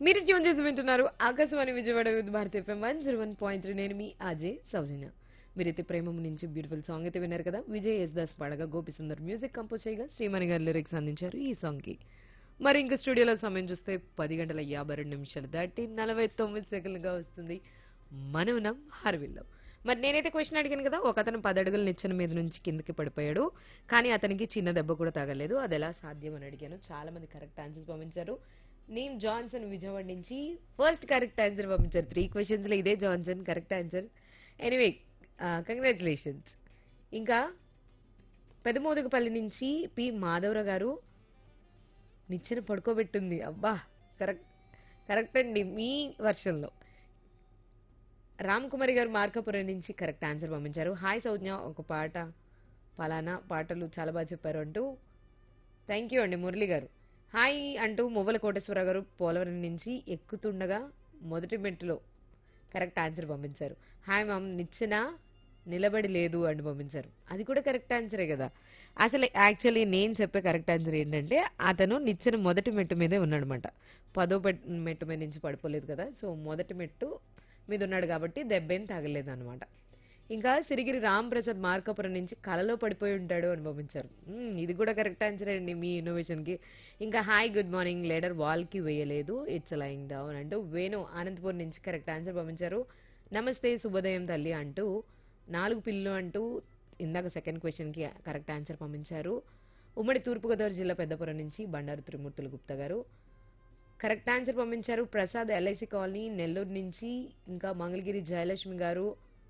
మీరు ట్యూన్ చేసి వింటున్నారు Akashvani Vijayawada with Bharati FM one zero one point three నేను మీ అజయ్ సౌజన్య మీరైతే ప్రేమం నుంచి బ్యూటిఫుల్ సాంగ్ అయితే విన్నారు కదా విజయ్ ఎస్ దాస్ పాడగా గోపి సుందర్ మ్యూజిక్ కంపోజ్ చేయగా శ్రీమణి గారు లిరిక్స్ అందించారు ఈ సాంగ్ కి మరి ఇంక స్టూడియోలో సమయం చూస్తే పది గంటల యాభై రెండు నిమిషాలు దాటి నలభై తొమ్మిది సెకండ్లుగా వస్తుంది మనం ఉన్నాం హర్విల్లో మరి నేనైతే క్వశ్చన్ అడిగాను కదా ఒక అతను పది అడుగుల నిచ్చెన మీద నుంచి కిందకి పడిపోయాడు కానీ అతనికి చిన్న దెబ్బ కూడా తగలేదు అది ఎలా సాధ్యం అని అడిగాను చాలా మంది కరెక్ట్ ఆన్సర్స్ పంపించారు నేను జాన్సన్ విజయవాడ నుంచి ఫస్ట్ కరెక్ట్ ఆన్సర్ పంపించారు త్రీ క్వశ్చన్స్ లో ఇదే Johnson correct answer anyway congratulations ఇంకా పెదమోదకపల్లి నుంచి పి మాధవరావు గారు నిచ్చెన పడుకోబెట్టింది అబ్బా కరెక్ట్ కరెక్ట్ అండి మీ వర్షంలో రామ్ కుమారి గారు మార్కాపురం నుంచి కరెక్ట్ ఆన్సర్ పంపించారు హాయ్ సౌజ్ఞ ఒక పాట పలానా పాటలు చాలా బాగా చెప్పారు అంటూ థ్యాంక్ యూ అండి మురళి గారు హాయ్ అంటూ మువ్వల కోటేశ్వరరావు గారు పోలవరం నుంచి ఎక్కుతుండగా మొదటి మెట్టులో కరెక్ట్ ఆన్సర్ పంపించారు హాయ్ మామ్ నిచ్చెన నిలబడి లేదు అని పంపించారు అది కూడా కరెక్ట్ ఆన్సరే కదా అసలు యాక్చువల్లీ నేను చెప్పే కరెక్ట్ ఆన్సర్ ఏంటంటే అతను నిచ్చెన మొదటి మెట్టు మీదే ఉన్నాడనమాట పదో పెట్- మెట్టు మీద నుంచి పడిపోలేదు కదా సో మొదటి మెట్టు మీద ఉన్నాడు కాబట్టి దెబ్బేం తగలేదు అనమాట ఇంకా సిరిగిరి రామ్ ప్రసాద్ మార్కాపురం నుంచి కలలో పడిపోయి ఉంటాడు అని పంపించారు మ్మ్, ఇది కూడా కరెక్ట్ ఆన్సర్ అండి మీ ఇన్నోవేషన్ కి ఇంకా hi good morning ladder wall కి వేయలేదు ఇట్స్ లైంగ్ డౌన్ అంటూ వేణు అనంతపురం నుంచి కరెక్ట్ ఆన్సర్ పంపించారు నమస్తే శుభోదయం తల్లి అంటూ నాలుగు పిల్లు అంటూ ఇందాక సెకండ్ క్వశ్చన్ కి కరెక్ట్ ఆన్సర్ పంపించారు ఉమ్మడి తూర్పుగోదావరి జిల్లా పెద్దపురం నుంచి బండారు త్రిమూర్తులు గుప్తా గారు కరెక్ట్ ఆన్సర్ పంపించారు ప్రసాద్ ఎల్ఐసి కాలనీ నెల్లూరు నుంచి ఇంకా మంగళగిరి జయలక్ష్మి గారు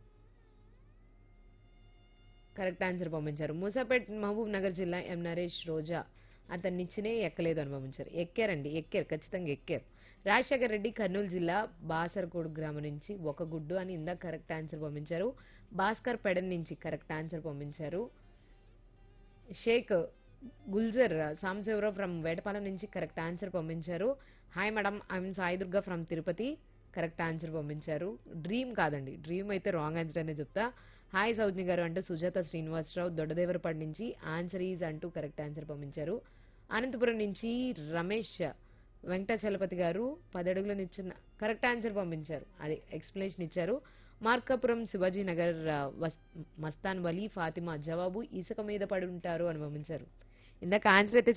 కరెక్ట్ ఆన్సర్ పంపించారు మూసాపేట్ మహబూబ్ నగర్ జిల్లా ఎం నరేష్ రోజా అతన్ని ఇచ్చినే ఎక్కలేదు అని పంపించారు ఎక్కారండి ఎక్కారు ఖచ్చితంగా ఎక్కారు రాజశేఖర్ రెడ్డి కర్నూలు జిల్లా బాసరకోడు గ్రామం నుంచి ఒక గుడ్డు అని ఇందాక కరెక్ట్ ఆన్సర్ పంపించారు భాస్కర్ పెడన్ నుంచి కరెక్ట్ ఆన్సర్ పంపించారు షేక్ గుల్జర్ సాంశివరావు ఫ్రమ్ వేటపాలెం నుంచి కరెక్ట్ ఆన్సర్ పంపించారు hi madam I'm Sai Durga from Tirupati correct answer పంపించారు డ్రీమ్ కాదండి డ్రీమ్ అయితే రాంగ్ ఆన్సర్ అనే చెప్తా హాయ్ సౌజ్ని గారు అంటూ సుజాత శ్రీనివాసరావు దొడ్డదేవరపాటి నుంచి ఆన్సర్ ఈజ్ అంటూ కరెక్ట్ ఆన్సర్ పంపించారు అనంతపురం నుంచి రమేష్ వెంకటాచలపతి గారు పదడుగులను ఇచ్చిన కరెక్ట్ ఆన్సర్ పంపించారు అది ఎక్స్ప్లెనేషన్ ఇచ్చారు మార్కాపురం శివాజీ నగర్ ఆ, వస్- మస్తాన్ వలీ ఫాతిమా జవాబు ఇసుక మీద పడి ఉంటారు అని పంపించారు ఇందాక ఆన్సర్ అయితే